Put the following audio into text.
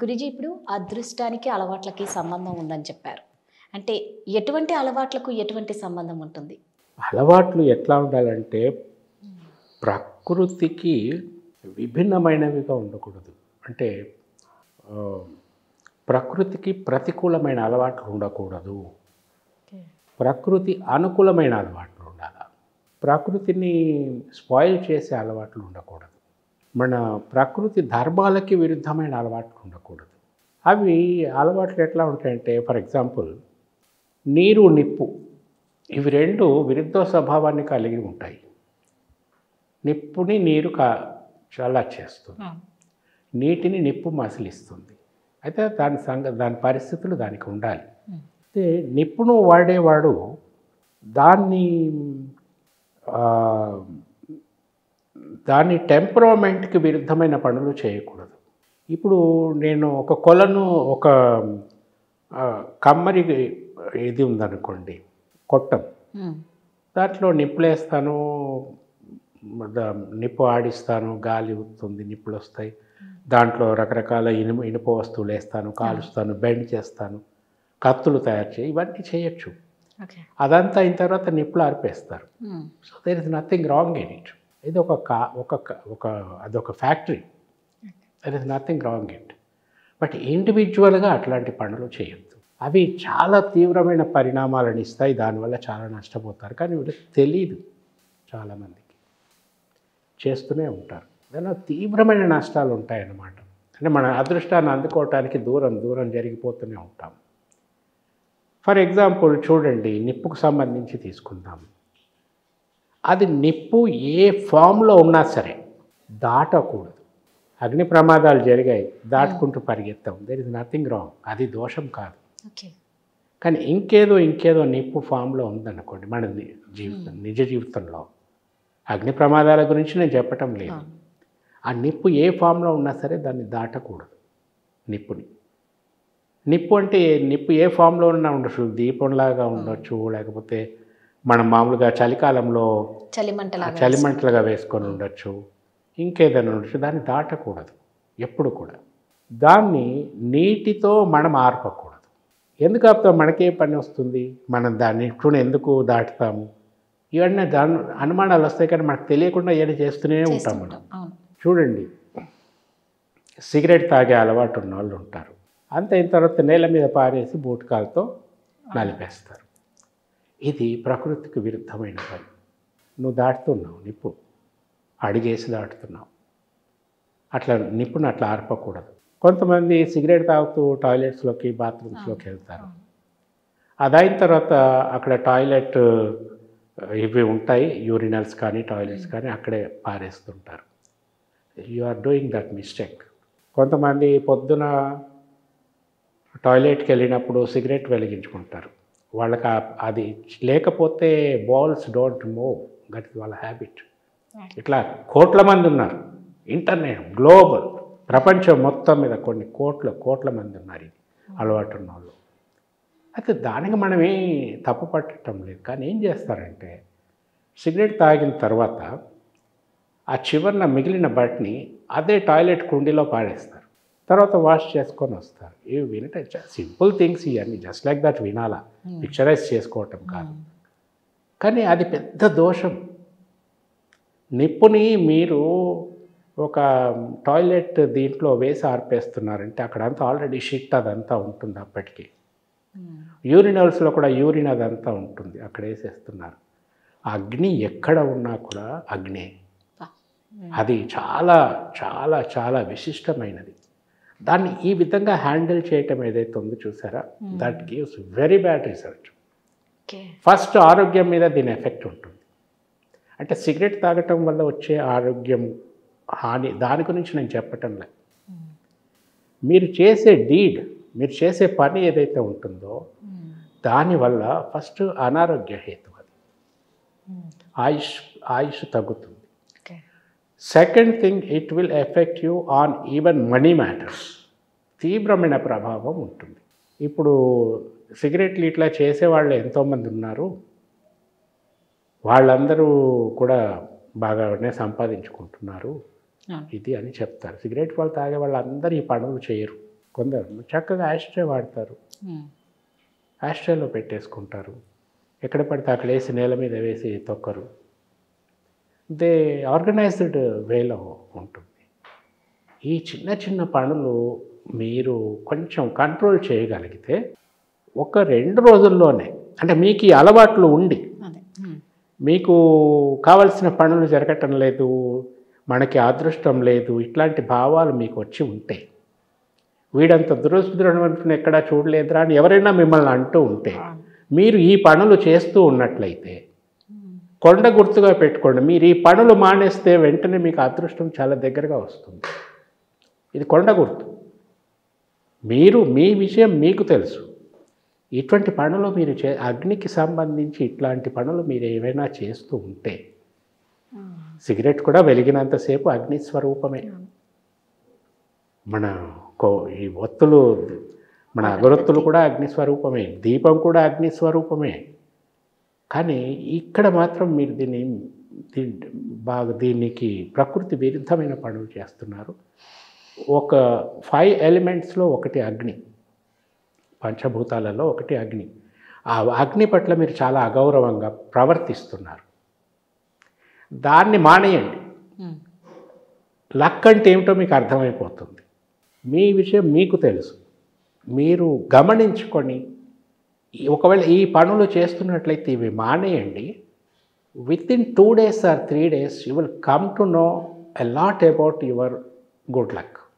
గురిజీ ఇప్పుడు అదృష్టానికి అలవాట్లకి సంబంధం ఉందని చెప్పారు అంటే ఎటువంటి అలవాట్లకు ఎటువంటి సంబంధం ఉంటుంది అలవాట్లు ఎట్లా ఉండాలంటే ప్రకృతికి విభిన్నమైనవిగా ఉండకూడదు అంటే ఆ, ప్రకృతికి ప్రతికూలమైన అలవాట్లు ఉండకూడదు ప్రకృతి అనుకూలమైన అలవాట్లు ఉండాలి ప్రకృతిని స్పాయిల్ చేసే అలవాట్లు ఉండకూడదు మన ప్రకృతి ధర్మాలకి విరుద్ధమైన అలవాట్లు ఉండకూడదు అవి అలవాట్లు ఎట్లా ఉంటాయంటే ఫర్ ఎగ్జాంపుల్ నీరు నిప్పు ఇవి రెండు విరుద్ధ స్వభావాన్ని కలిగి ఉంటాయి నిప్పుని నీరు కా చల్ల చేస్తుంది నీటిని నిప్పు మసిలిస్తుంది అయితే దాని సంగ దాని పరిస్థితులు దానికి ఉండాలి అయితే నిప్పును వాడేవాడు దాన్ని ఆ, దాని టెంపరోమెంట్కి విరుద్ధమైన పనులు చేయకూడదు ఇప్పుడు నేను ఒక కొలను ఒక ఆ, కమ్మరి ఇది ఉందనుకోండి కొట్టం ఉమ్, దాంట్లో నిప్పులేస్తాను ద- నిప్పు ఆడిస్తాను గాలి వస్తుంది నిప్పులు వస్తాయి దాంట్లో రకరకాల ఇనుము ఇనుప వస్తువులు వేస్తాను కాలుస్తాను బెండ్ చేస్తాను కత్తులు తయారు చేయి ఇవన్నీ చేయొచ్చు ఓకే అదంతా అయిన తర్వాత నిప్పులు ఆర్పేస్తారు um, so there is nothing wrong in it ఇది ఒక కా ఒక క- ఒక అదొక factory there is nothing wrong it but ఇండివిజువల్గా అట్లాంటి పనులు చేయొద్దు అవి చాలా తీవ్రమైన పరిణామాలను ఇస్తాయి దానివల్ల చాలా నష్టపోతారు కానీ వీళ్ళకి తెలియదు చాలామందికి చేస్తూనే ఉంటారు దానిలో తీవ్రమైన నష్టాలు ఉంటాయన్నమాట అంటే మన అదృష్టాన్ని అందుకోవటానికి దూరం దూరం జరిగిపోతూనే ఉంటాం ఫర్ ఎగ్జాంపుల్ చూడండి నిప్పుకు సంబంధించి తీసుకుందాం అది నిప్పు ఏ ఫామ్లో ఉన్నా సరే దాటకూడదు అగ్ని ప్రమాదాలు జరిగాయి దాటుకుంటూ పరిగెత్తాం దెర్ ఇస్ నథింగ్ రాంగ్ అది దోషం కాదు ఓకే కానీ ఇంకేదో ఇంకేదో నిప్పు ఫామ్లో ఉందనుకోండి మన ని- జీవితం నిజ జీవితంలో అగ్ని ప్రమాదాల గురించి నేను చెప్పటం లేదు అవును. ఆ నిప్పు ఏ ఫామ్లో ఉన్నా సరే దాన్ని దాటకూడదు నిప్పుని నిప్పు అంటే ఏ- నిప్పు ఏ ఫామ్లో ఉన్నా ఉండొచ్చు దీపంలాగా ఉండొచ్చు లేకపోతే మనం మామూలుగా చలికాలంలో చలిమంటలాగా చలిమంటలుగా వేసుకొని ఉండొచ్చు ఇంకేదైనా ఉండొచ్చు దాన్ని దాటకూడదు ఎప్పుడు కూడా దాన్ని నీటితో మనం ఆర్పకూడదు ఎందుకు ఆపుతాం మనకే పని వస్తుంది మనం దాన్ని నిప్పుని ఎందుకు దాటుతాము ఇవన్నీ దాని అనుమానాలు వస్తాయి కానీ మనకు తెలియకుండా ఇవన్నీ చేస్తూనే ఉంటాం మనం చేస్తుంటాం అవును చూడండి సిగరెట్ తాగే అలవాటు ఉన్న వాళ్ళు ఉంటారు అంత అయిన తర్వాత నేల మీద పారేసి బూటకాలతో నలిపేస్తారు ఇది ప్రకృతికి విరుద్ధమైన పని నువ్వు దాటుతున్నావు నిప్పు అడిగేసి దాటుతున్నావు అట్లా నిప్పును అట్లా ఆర్పకూడదు కొంతమంది సిగరెట్ తాగుతూ టాయిలెట్స్లోకి బాత్రూమ్స్లోకి వెళ్తారు అదైన తర్వాత అక్కడ టాయిలెట్ ఇవి ఉంటాయి యూరినల్స్ కానీ టాయిలెట్స్ కానీ అక్కడే పారేస్తుంటారు you are doing that mistake కొంతమంది పొద్దున టాయిలెట్కి వెళ్ళినప్పుడు సిగరెట్ వెలిగించుకుంటారు వాళ్ళకి ఆ- అది లేకపోతే balls don't move that is వాళ్ళ హ్యాబిట్ ఇట్లా కోట్ల మంది ఉన్నారు ఇంటర్నెట్ గ్లోబల్ ప్రపంచం మొత్తం మీద కొన్ని కోట్ల కోట్ల మంది ఉన్నారు ఇది అలవాటు ఉన్న వాళ్ళు అయితే దానికి మనమే తప్పు పట్టడం లేదు కానీ ఏం చేస్తారంటే సిగరెట్ తాగిన తర్వాత ఆ చివరిన మిగిలిన బట్ని అదే టాయిలెట్ కుండీలో పాడేస్తారు తర్వాత వాష్ చేసుకొని వస్తారు ఇవి వినటం సింపుల్ థింగ్స్ ఇవన్నీ జస్ట్ లైక్ దట్ వినాలా పిక్చరైజ్ చేసుకోవటం కాదు కానీ అది పెద్ద దోషం నిప్పుని మీరు ఒక టాయిలెట్ దీంట్లో వేసి ఆర్పేస్తున్నారంటే అక్కడంతా ఆల్రెడీ షిట్ అదంతా ఉంటుంది అప్పటికి ఉమ్, యూరినల్స్లో కూడా యూరిన్ అదంతా ఉంటుంది అక్కడ వేసేస్తున్నారు అగ్ని ఎక్కడ ఉన్నా కూడా అగ్నే బా. అది చాలా చాలా చాలా విశిష్టమైనది దాన్ని ఈ విధంగా హ్యాండిల్ చేయటం ఏదైతే ఉందో చూసారా that gives very bad result okay first ఆరోగ్యం మీద దీని ఎఫెక్ట్ ఉంటుంది అంటే సిగరెట్ తాగటం వల్ల వచ్చే ఆరోగ్యం హాని దాని గురించి నేను చెప్పటం లేదు ఉమ్, మీరు చేసే డీడ్ మీరు చేసే పని ఏదైతే ఉంటుందో ఉమ్, దానివల్ల ఫస్ట్ అనారోగ్య హేతు అది ఉమ్, ఆయుష్ ఆయుష్ తగ్గుతుంది okay second thing it will effect you on even money matters తీవ్రమైన ప్రభావం ఉంటుంది ఇప్పుడు సిగరెట్లు ఇట్లా చేసేవాళ్ళు ఎంతోమంది ఉన్నారు వాళ్ళందరూ కూడా బాగానే సంపాదించుకుంటున్నారు అవును. ఇది అని చెప్తారు సిగరెట్ వాళ్ళు తాగే వాళ్ళందరూ ఈ పనులు చేయరు కొందరు చక్కగా యాస్ట్రే వాడతారు ఉమ్. యాస్ట్రేలో పెట్టేసుకుంటారు ఎక్కడ పడితే అక్కడ వేసి నేల మీద వేసి తొక్కరు దే ఆర్గనైజ్డ్ వేలో ఉంటుంది ఈ చిన్న చిన్న పనులు మీరు కొంచెం కంట్రోల్ చేయగలిగితే ఒక రెండు రోజుల్లోనే అంటే మీకు ఈ అలవాట్లు ఉండి అదే ఉమ్. మీకు కావలసిన పనులు జరగటం లేదు మనకి అదృష్టం లేదు ఇట్లాంటి భావాలు మీకు వచ్చి ఉంటాయి వీడంత దురదృష్టం ఎక్కడా చూడలేదురా అని ఎవరైనా మిమ్మల్ని అంటూ ఉంటే మీరు ఈ పనులు చేస్తూ ఉన్నట్లయితే ఉమ్. కొండ గుర్తుగా పెట్టుకోండి మీరు ఈ పనులు మానేస్తే వెంటనే మీకు అదృష్టం చాలా దగ్గరగా వస్తుంది ఇది కొండ గుర్తు మీరు మీ విషయం మీకు తెలుసు ఇటువంటి పనులు మీరు చే అగ్నికి సంబంధించి ఇట్లాంటి పనులు మీరు ఏవైనా చేస్తూ ఉంటే ఉమ్. సిగరెట్ కూడా వెలిగినంతసేపు అగ్ని స్వరూపమే మన కో ఈ ఒత్తులు మన అగరొత్తులు కూడా అగ్ని స్వరూపమే దీపం కూడా అగ్ని స్వరూపమే కానీ ఇక్కడ మాత్రం మీరు దీన్ని దీ- బాగా దీనికి ప్రకృతి విరుద్ధమైన పనులు చేస్తున్నారు ఒక ఫైవ్ ఎలిమెంట్స్లో ఒకటి అగ్ని పంచభూతాలలో ఒకటి అగ్ని ఆ అగ్ని పట్ల మీరు చాలా అగౌరవంగా ప్రవర్తిస్తున్నారు దాన్ని మానేయండి ఉమ్. లక్ అంటే ఏమిటో మీకు అర్థమైపోతుంది మీ విషయం మీకు తెలుసు మీరు గమనించుకొని ఈ- ఒకవేళ ఈ పనులు చేస్తున్నట్లయితే ఇవి మానేయండి within two days or three days you will come to know a lot about your good luck